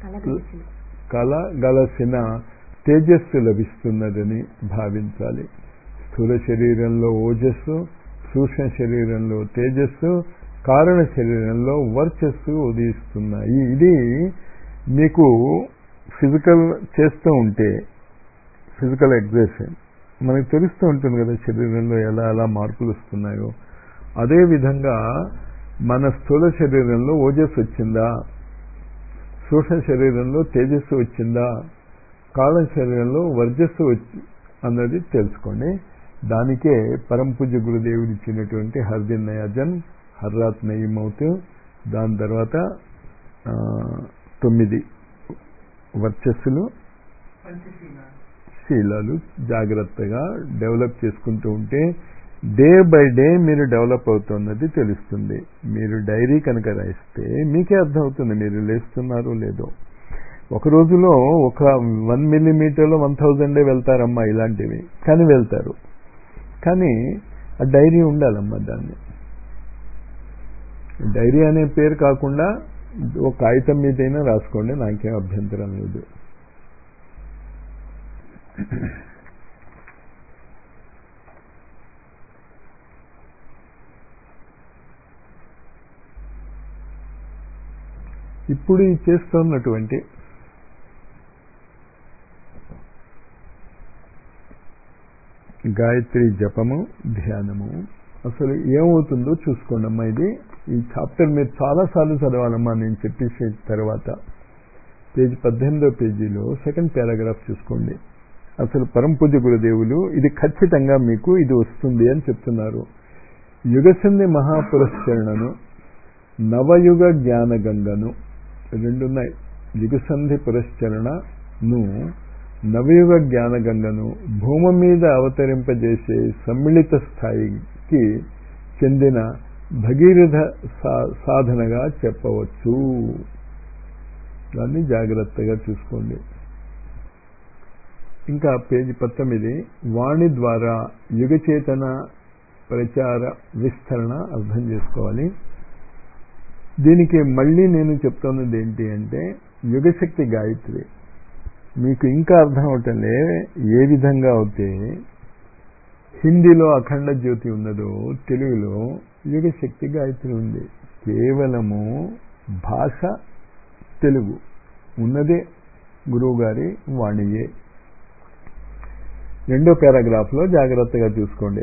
కలగలసిన తేజస్సు లభిస్తున్నదని భావించాలి స్థూల శరీరంలో ఓజస్సు సూక్ష్మ శరీరంలో తేజస్సు కారణ శరీరంలో వర్చస్సు ఉదయిస్తున్నాయి ఇది మీకు ఫిజికల్ చేస్తూ ఉంటే ఫిజికల్ ఎగ్జర్షన్ మనకు తెలుస్తూ ఉంటుంది కదా శరీరంలో ఎలా ఎలా మార్పులు వస్తున్నాయో అదేవిధంగా మన స్థూల శరీరంలో ఓజస్సు వచ్చిందా సూక్ష్మ శరీరంలో తేజస్సు వచ్చిందా కాళ శరీరంలో వర్జస్సు వచ్చి అన్నది తెలుసుకోండి దానికే పరంపూజ్య గురుదేవుడు ఇచ్చినటువంటి హర్దిన్ నయాజన్ హర్రాత్ నయమౌత్ దాని తర్వాత తొమ్మిది వర్చస్సులు శీలాలు జాగ్రత్తగా డెవలప్ చేసుకుంటూ ఉంటే డే బై డే మీరు డెవలప్ అవుతున్నది తెలుస్తుంది మీరు డైరీ కనుక రాయిస్తే మీకే అర్థమవుతుంది మీరు లేస్తున్నారు లేదో ఒక రోజులో ఒక వన్ మిల్లీమీటర్లో వన్ థౌజండే వెళ్తారమ్మా ఇలాంటివి కానీ వెళ్తారు కానీ ఆ డైరీ ఉండాలమ్మా దాన్ని డైరీ అనే పేరు కాకుండా ఒక కాగితం మీదైనా రాసుకోండి నాకేం అభ్యంతరం లేదు ఇప్పుడు ఈ చేస్తున్నటువంటి గాయత్రి జపము ధ్యానము అసలు ఏమవుతుందో చూసుకోండి అమ్మా ఇది ఈ చాప్టర్ మీరు చాలాసార్లు చదవాలమ్మా నేను చెప్పేసిన తర్వాత పేజీ పద్దెనిమిదో పేజీలో సెకండ్ పారాగ్రాఫ్ చూసుకోండి అసలు పరంపూజ గురుదేవులు ఇది ఖచ్చితంగా మీకు ఇది వస్తుంది అని చెప్తున్నారు యుగసంధి మహాపురస్కరణను నవయుగ జ్ఞానగంగను రెండున్నాయి యుగసంధి పురస్కరణను నవయుగ జ్ఞానగంగను భూమి మీద అవతరింపజేసే సమ్మిళిత స్థాయికి చెందిన భగీరథ సాధనగా చెప్పవచ్చు దాన్ని జాగ్రత్తగా చూసుకోండి ఇంకా పేజీ పంతొమ్మిది వాణి ద్వారా యుగచేతన ప్రచార విస్తరణ అర్థం చేసుకోవాలి దీనికి మళ్ళీ నేను చెప్తున్నది ఏంటి అంటే యుగశక్తి గాయత్రి మీకు ఇంకా అర్థం అవటంలే ఏ విధంగా అవుతే హిందీలో అఖండ జ్యోతి ఉన్నదో తెలుగులో యుగశక్తి గాయత్రి ఉంది కేవలము భాష తెలుగు ఉన్నదే గురువుగారి వాణియే రెండో పారాగ్రాఫ్లో జాగ్రత్తగా చూసుకోండి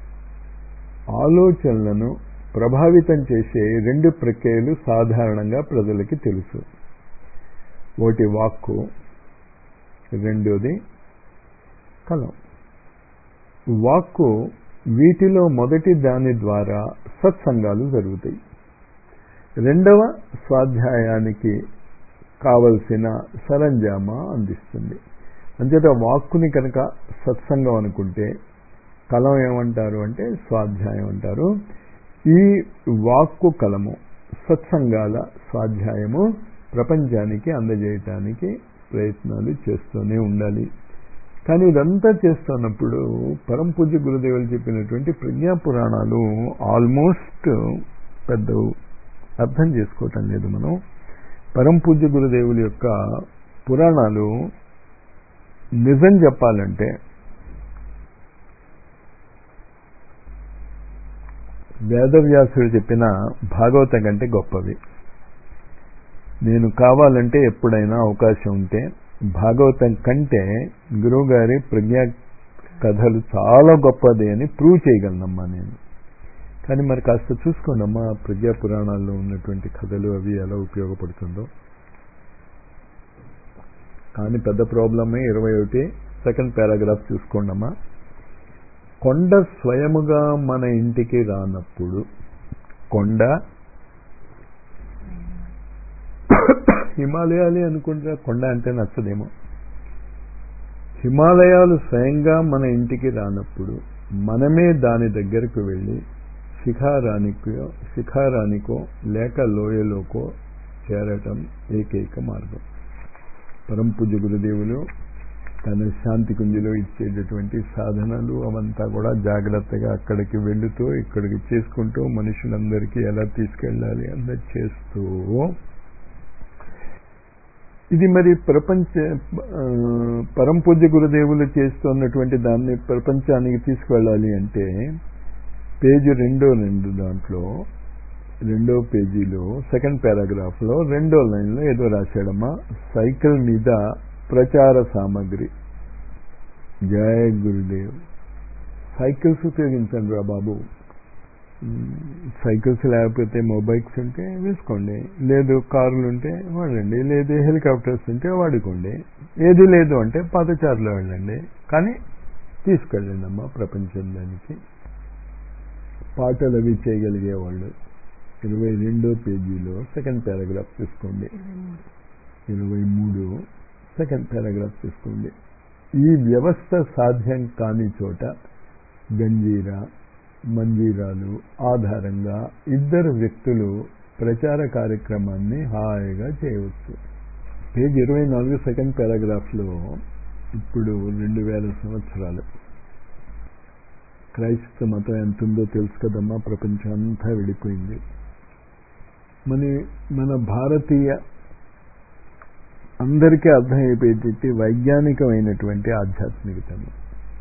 ఆలోచనలను ప్రభావితం చేసే రెండు ప్రక్రియలు సాధారణంగా ప్రజలకి తెలుసు ఒకటి వాక్కు రెండోది కలం వాక్కు వీటిలో మొదటి దాని ద్వారా సత్సంగాలు జరుగుతాయి రెండవ స్వాధ్యాయానికి కావలసిన సరంజామా అందిస్తుంది అంచేత వాక్కుని కనుక సత్సంగం అనుకుంటే కలం ఏమంటారు అంటే స్వాధ్యాయం అంటారు ఈ వాక్కు కలము సత్సంగాల స్వాధ్యాయము ప్రపంచానికి అందజేయటానికి ప్రయత్నాలు చేస్తూనే ఉండాలి కానీ ఇదంతా చేస్తున్నప్పుడు పరంపూజ్య గురుదేవులు చెప్పినటువంటి ప్రజ్ఞా పురాణాలు ఆల్మోస్ట్ పెద్ద అర్థం చేసుకోవటం లేదు మనం పరం పూజ్య గురుదేవుల యొక్క పురాణాలు నిజం చెప్పాలంటే వేదవ్యాసుడు చెప్పిన భాగవతం కంటే గొప్పవి నేను కావాలంటే ఎప్పుడైనా అవకాశం ఉంటే భాగవతం కంటే గురువుగారి ప్రజ్ఞా కథలు చాలా గొప్పది అని ప్రూవ్ చేయగలనమ్మా నేను కానీ మరి కాస్త చూసుకోండి అమ్మా ప్రజ్ఞా పురాణాల్లో ఉన్నటువంటి కథలు అవి ఎలా ఉపయోగపడుతుందో కానీ పెద్ద ప్రాబ్లమే ఇరవై ఒకటి సెకండ్ పారాగ్రాఫ్ చూసుకోండి అమ్మా కొండ స్వయముగా మన ఇంటికి రానప్పుడు కొండ హిమాలయాలే అనుకుంటా కొండ అంటే నచ్చదేమో హిమాలయాలు స్వయంగా మన ఇంటికి రానప్పుడు మనమే దాని దగ్గరకు వెళ్ళి శిఖారానికో శిఖారానికో లేక లోయలోకో చేరటం ఏకైక మార్గం పరంపూజ గురుదేవులు తన శాంతి కుంజలో ఇచ్చేటటువంటి సాధనలు అవంతా కూడా జాగ్రత్తగా అక్కడికి వెళుతూ ఇక్కడికి చేసుకుంటూ మనుషులందరికీ ఎలా తీసుకెళ్ళాలి అన్నది చేస్తూ ఇది మరి ప్రపంచ పరంపూజ్య గురుదేవులు చేస్తున్నటువంటి దాన్ని ప్రపంచానికి తీసుకువెళ్ళాలి అంటే పేజీ రెండో రెండు దాంట్లో రెండో పేజీలో సెకండ్ పారాగ్రాఫ్లో రెండో లైన్లో ఏదో రాశాడమ్మా సైకిల్ మీద ప్రచార సామాగ్రి జయ గురుదేవ్ సైకిల్స్ ఉపయోగించండి రా బాబు సైకిల్స్ లేకపోతే మొబైల్స్ ఉంటే వేసుకోండి లేదు కార్లు ఉంటే వాడండి లేదు హెలికాప్టర్స్ ఉంటే వాడుకోండి ఏది లేదు అంటే పాదచారులు వెళ్ళండి కానీ తీసుకెళ్ళండి అమ్మా ప్రపంచం దానికి పాటలు అవి చేయగలిగే వాళ్ళు ఇరవై రెండో పేజీలో సెకండ్ పారాగ్రాఫ్ తీసుకోండి ఇరవై మూడు సెకండ్ పారాగ్రాఫ్ తీసుకోండి ఈ వ్యవస్థ సాధ్యం కాని చోట గంజీరా మంజీరాలు ఆధారంగా ఇద్దరు వ్యక్తులు ప్రచార కార్యక్రమాన్ని హాయిగా చేయవచ్చు పేజ్ ఇరవై నాలుగు సెకండ్ పారాగ్రాఫ్లో ఇప్పుడు రెండు వేల సంవత్సరాలు క్రైస్త మతం ఎంత ఉందో తెలుసు కదమ్మా ప్రపంచం అంతా వెళ్ళిపోయింది మన మన భారతీయ అందరికీ అర్థమైపోయేటట్టు వైజ్ఞానికమైనటువంటి ఆధ్యాత్మికతను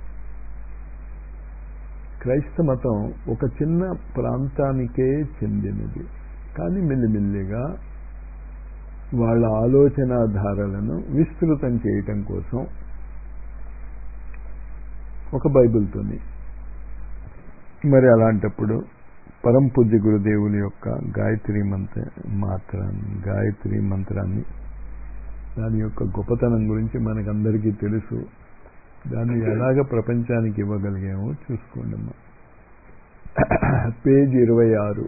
క్రైస్త మతం ఒక చిన్న ప్రాంతానికే చెందినది కానీ మెల్లిమెల్లిగా వాళ్ళ ఆలోచనాధారలను విస్తృతం చేయటం కోసం ఒక బైబిల్తోని మరి అలాంటప్పుడు పరం పూజ్య గురుదేవుల యొక్క గాయత్రి మంత్ర మాత్రాన్ని గాయత్రి మంత్రాన్ని దాని యొక్క గొప్పతనం గురించి మనకందరికీ తెలుసు దాన్ని ఎలాగ ప్రపంచానికి ఇవ్వగలిగామో చూసుకోండి అమ్మా పేజ్ ఇరవై ఆరు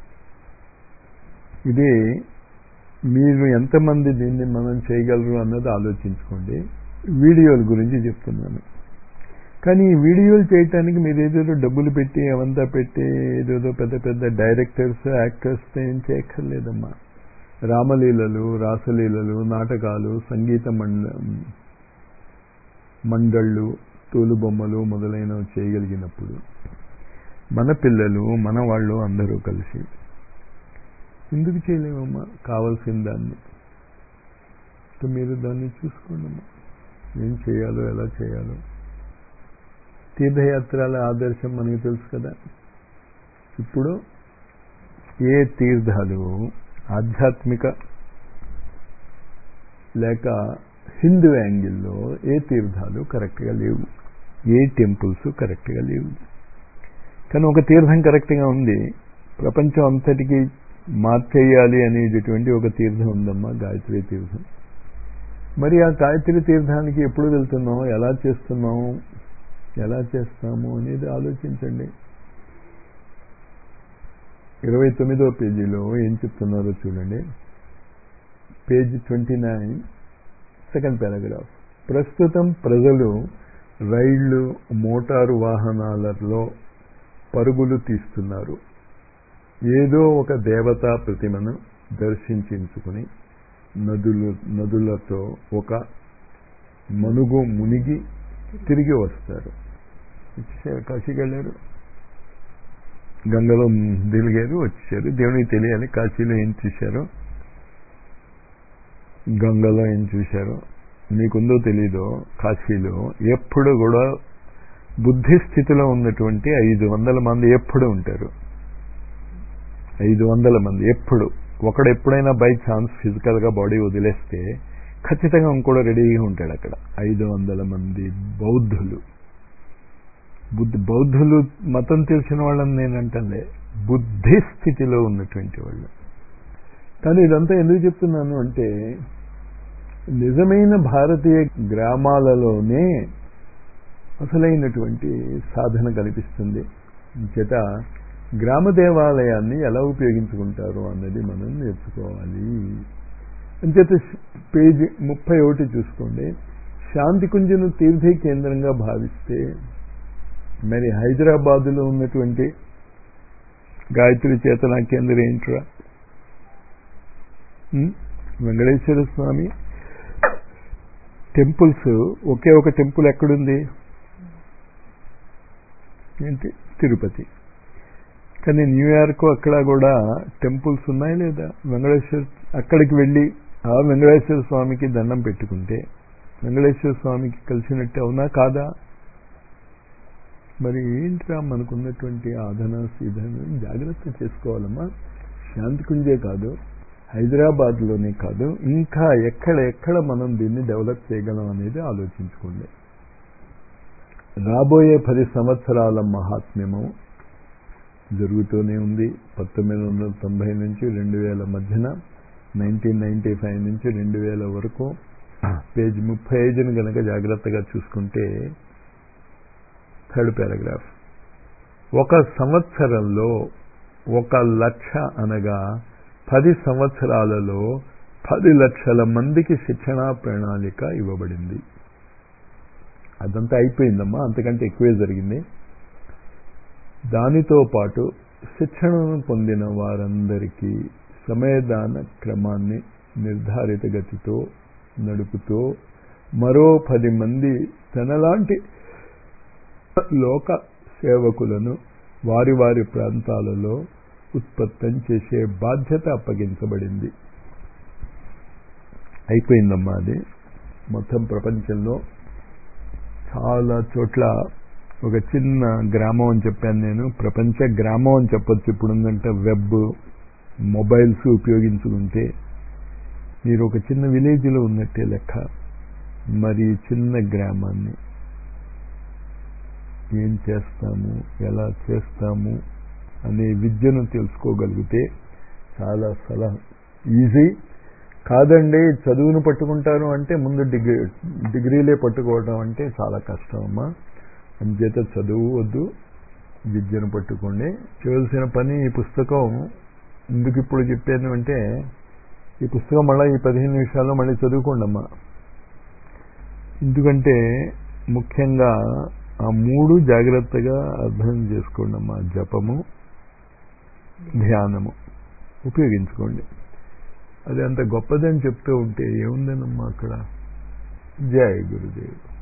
ఇది మీరు ఎంతమంది దీన్ని మనం చేయగలరు అన్నది ఆలోచించుకోండి వీడియోల గురించి చెప్తున్నాను కానీ ఈ వీడియోలు చేయటానికి మీరు ఏదేదో డబ్బులు పెట్టి అవంతా పెట్టి ఏదేదో పెద్ద పెద్ద డైరెక్టర్స్ యాక్టర్స్ ఏం చేయక్కర్లేదమ్మా రామలీలలు రాసలీలలు నాటకాలు సంగీత మండ మండళ్ళు తోలుబొమ్మలు మొదలైనవి చేయగలిగినప్పుడు మన పిల్లలు మన వాళ్ళు అందరూ కలిసి ఎందుకు చేయలేమమ్మా కావలసిన దాన్ని మీరు దాన్ని చూసుకోండమ్మా ఏం చేయాలో ఎలా చేయాలో తీర్థయాత్రల ఆదర్శం మనకి తెలుసు కదా ఇప్పుడు ఏ తీర్థాలు ఆధ్యాత్మిక లేక హిందూ యాంగిల్లో ఏ తీర్థాలు కరెక్ట్గా లేవు ఏ టెంపుల్స్ కరెక్ట్గా లేవు కానీ ఒక తీర్థం కరెక్ట్గా ఉంది ప్రపంచం అంతటికి మార్చేయాలి అనేటటువంటి ఒక తీర్థం ఉందమ్మా గాయత్రి తీర్థం మరి ఆ గాయత్రి తీర్థానికి ఎప్పుడు వెళ్తున్నాం ఎలా చేస్తున్నాం ఎలా చేస్తాము అనేది ఆలోచించండి ఇరవై తొమ్మిదో పేజీలో ఏం చెప్తున్నారో చూడండి page twenty nine second paragraph ప్రస్తుతం ప్రజలు రైళ్లు మోటారు వాహనాలలో పరుగులు తీస్తున్నారు ఏదో ఒక దేవతా ప్రతిమను దర్శించుకుని నదులు నదులతో ఒక మనుగు మునిగి తిరిగి వస్తారు వచ్చేసారు కాశీకి వెళ్ళారు గంగలో దిలిగారు వచ్చేసారు దేవునికి తెలియాలి కాశీలో ఏం చేశారో గంగలో ఏం చూశారు మీకుందో తెలీదో కాశీలో ఎప్పుడు కూడా బుద్ధి స్థితిలో ఉన్నటువంటి ఐదు వందల మంది ఎప్పుడు ఉంటారు ఐదు వందల మంది ఎప్పుడు ఒకడు ఎప్పుడైనా బై ఛాన్స్ ఫిజికల్గా బాడీ వదిలేస్తే ఖచ్చితంగా ఇంకోటి రెడీగా ఉంటాడు అక్కడ ఐదు వందల మంది బౌద్ధులు బుద్ధ బౌద్ధులు మతం తెలిసిన వాళ్ళని నేను అంటలే బుద్ధి స్థితిలో ఉన్నటువంటి వాళ్ళు కానీ ఇదంతా ఎందుకు చెప్తున్నాను అంటే నిజమైన భారతీయ గ్రామాలలోనే అసలైనటువంటి సాధన కనిపిస్తుంది చేత గ్రామ దేవాలయాన్ని ఎలా ఉపయోగించుకుంటారు అన్నది మనం నేర్చుకోవాలి అంచేత పేజీ ముప్పై ఒకటి చూసుకోండి శాంతి కుంజను తీర్థీ కేంద్రంగా భావిస్తే మరి హైదరాబాదులో ఉన్నటువంటి గాయత్రి చేతన కేంద్రం ఏంట్రా వెంకటేశ్వర స్వామి టెంపుల్స్ ఒకే ఒక టెంపుల్ ఎక్కడుంది ఏంటి తిరుపతి కానీ న్యూయార్క్ అక్కడ కూడా టెంపుల్స్ ఉన్నాయి లేదా వెంకటేశ్వర అక్కడికి వెళ్ళి ఆ వెంకటేశ్వర స్వామికి దండం పెట్టుకుంటే వెంకటేశ్వర స్వామికి కలిసినట్టే అవునా కాదా మరి ఏంట్రా మనకున్నటువంటి ఆధన సీధన జాగ్రత్త చేసుకోవాలమ్మా శాంతి కుంజే కాదు హైదరాబాద్లోనే కాదు ఇంకా ఎక్కడ ఎక్కడ మనం దీన్ని డెవలప్ చేయగలం అనేది ఆలోచించుకోండి రాబోయే పది సంవత్సరాల మహాత్మ్యము జరుగుతూనే ఉంది పంతొమ్మిది వందల తొంభై నుంచి రెండు వేల మధ్యన నైన్టీన్ నైన్టీ ఫైవ్ నుంచి రెండు వేల వరకు పేజ్ ముప్పై ఐదుని కనుక జాగ్రత్తగా చూసుకుంటే థర్డ్ పారాగ్రాఫ్ ఒక సంవత్సరంలో ఒక లక్ష అనగా పది సంవత్సరాలలో పది లక్షల మందికి శిక్షణా ప్రణాళిక ఇవ్వబడింది అదంతా అయిపోయిందమ్మా అంతకంటే ఎక్కువే జరిగింది దానితో పాటు శిక్షణను పొందిన వారందరికీ సమయదాన క్రమాన్ని నిర్ధారిత గతితో నడుపుతూ మరో పది మంది తనలాంటి లోక సేవకులను వారి వారి ప్రాంతాలలో ఉత్పత్తం చేసే బాధ్యత అప్పగించబడింది అయిపోయిందమ్మా అది మొత్తం ప్రపంచంలో చాలా చోట్ల ఒక చిన్న గ్రామం అని చెప్పాను నేను ప్రపంచ గ్రామం అని చెప్పొచ్చు ఇప్పుడుందంటే వెబ్ మొబైల్స్ ఉపయోగించుకుంటే మీరు ఒక చిన్న విలేజ్లో ఉన్నట్టే లెక్క మరి చిన్న గ్రామాన్ని ఏం చేస్తాము ఎలా చేస్తాము అనే విద్యను తెలుసుకోగలిగితే చాలా సలహా ఈజీ కాదండి చదువును పట్టుకుంటారు అంటే ముందు డిగ్రీ డిగ్రీలే పట్టుకోవడం అంటే చాలా కష్టం అమ్మా అంచేత చదువు వద్దు విద్యను పట్టుకోండి చేయవలసిన పని ఈ పుస్తకం ఎందుకు ఇప్పుడు చెప్పాను అంటే ఈ పుస్తకం మళ్ళీ ఈ పదిహేను నిమిషాల్లో మళ్ళీ చదువుకోండి అమ్మా ఎందుకంటే ముఖ్యంగా ఆ మూడు జాగ్రత్తగా అర్థం చేసుకోండి అమ్మా జపము ధ్యానము ఉపయోగించుకోండి అది అంత గొప్పదని చెప్తూ ఉంటే ఏముందనమ్మా అక్కడ జయ గురుదేవ్